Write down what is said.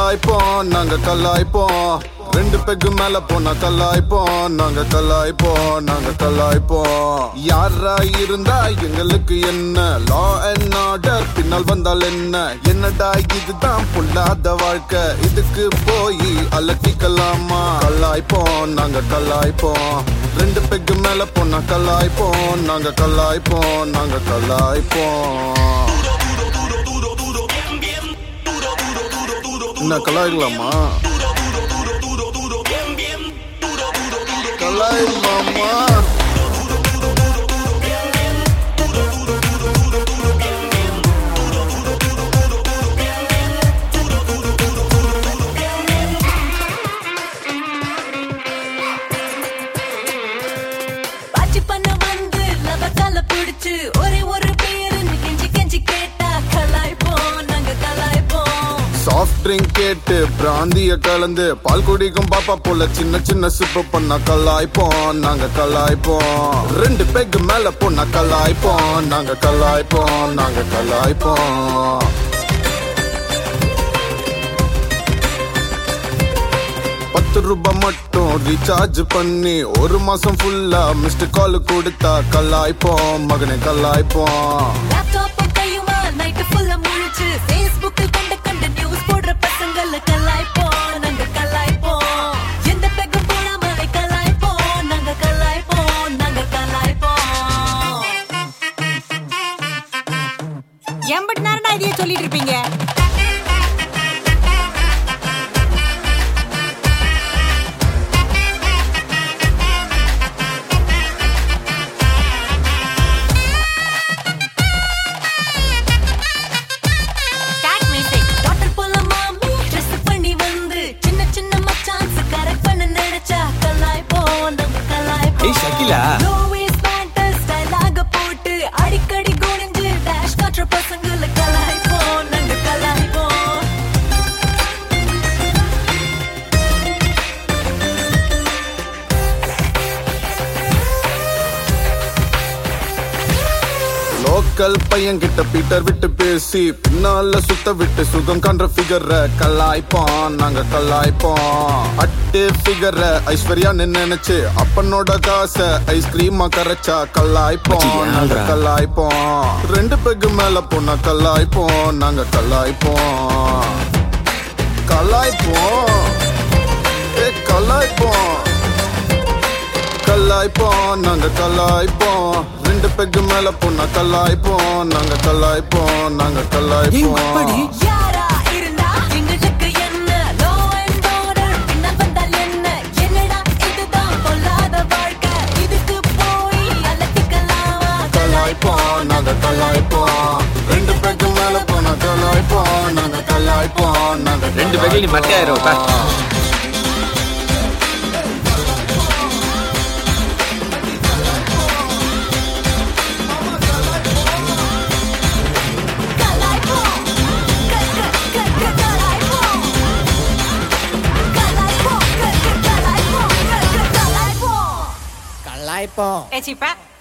கலாய்ப்போம் நாங்க கலாய்ப்போம் ரெண்டு பெக்கு மேல போனா கலாய்ப்போம் நாங்க கலாய்ப்போம் நாங்க கலாய்ப்போம் யாரா இருந்தா எங்களுக்கு என்ன லா அண்ட் ஆர்டர் பின்னால் வந்தால் என்ன என்னடா இதுதான் பொல்லாத வாழ்க்கை இதுக்கு போய் அலட்டிக்கலாமா கலாய்ப்போம் நாங்க கலாய்ப்போம் ரெண்டு பெக்கு மேல போனா கலாய்ப்போம் நாங்க கலாய்ப்போம் நாங்க கலாய்ப்போம் என்ன கலாய்க்கலாமா கலாய்க்கலாமா பாச்சி பண்ண வந்து லவக்கால பிடிச்சு ஒரே ஒரு பேருன்னு கெஞ்சி கெஞ்சி கேட்டா கலாய்ப்போம் நாங்க கலாய்ப்போம் சாஃப்ட் ட்ரிங்க் கேட்டு பிராந்திய கலந்து பால் குடிக்கும் பாப்பா போல சின்ன சின்ன சிப்பு பண்ணா கலாய்ப்போம் நாங்க கலாய்ப்போம் ரெண்டு பெக் மேல போனா கலாய்ப்போம் நாங்க கலாய்ப்போம் நாங்க கலாய்ப்போம் பத்து ரூபாய் மட்டும் ரீசார்ஜ் பண்ணி ஒரு மாசம் ஃபுல்லா மிஸ்டு கால் கொடுத்தா கலாய்ப்போம் மகனை கலாய்ப்போம் லேப்டாப்பும் கையுமா நைட்டு ஃபுல்லா முழிச்சு ஃபேஸ்புக்கில் கண்ட கண்ட நியூஸ் போடுற பசங்கள கலாய்ப்போம் நாங்க கலாய்ப்போம் எந்த பெக்கும் போடாமலே கலாய்ப்போம் நாங்க கலாய்ப்போம் நாங்க கலாய்ப்போம் எண்பது நேரம்டா இதையே சொல்லிட்டு இருப்பீங்க Start music. டாக்டர் போல மாமி ட்ரெஸ் பண்ணி வந்து சின்ன சின்ன மச்சான்ஸ் கரெக்ட் பண்ண நினைச்சா கலாய்ப்போம் நாங்க கலாய்ப்போம் ஏய், Shakila. Low waist pant style ஆக போட்டு அடிக்கடி குனிஞ்சு dash காட்டுற பசங்கள கலாய்ப்போம் நாங்க கலாய்ப்போம் லோக்கல் பையன் கிட்ட பீட்டர் விட்டு பேசி பின்னால சுத்த விட்டு சுகம் காண்ற ஃபிகர கலாய்ப்போம் நாங்க கலாய்ப்போம் அட்டு ஃபிகர ஐஸ்வர்யான்னு நினைச்சு அப்பனோட காசை ஐஸ்கிரீமா கரைச்சா கலாய்ப்போம் மச்சி, நாங்க ஏன்டா? கலாய்ப்போம் ரெண்டு பெக்கு மேல போனா கலாய்ப்போம் நாங்க கலாய்ப்போம் கலாய்ப்போம் ஏ கலாய்ப்போம் கலாய்ப்போம் நாங்க கலாய்ப்போம் ரெண்டு பெக்கு மேல போனா கலாய்ப்போம் நாங்க கலாய்ப்போம் நாங்க ஏய், அப்பாடி. கலாய்ப்போம் யாரா இருந்தா எங்களுக்கு என்ன லோ அண்ட் ஆர்டர் பின்னால் வந்தால் என்ன என்னடா இதுதான் பொல்லாத வாழ்க்கை இதுக்கு போய் அலட்டிக்கலாமா கலாய்ப்போம் நாங்க கலாய்ப்போம் ரெண்டு பெக்கு மேல போனா கலாய்ப்போம் நாங்க கலாய்ப்போம் நாங்க ரெண்டு பெக்கில் நீ மட்டையாயிரும், உட்கார். கலாய்ப்போம் க க க க கலாய்ப்போம் கலாய்ப்போம் க க கலாய்ப்போம் க க கலாய்ப்போம் ஏ சிப்பா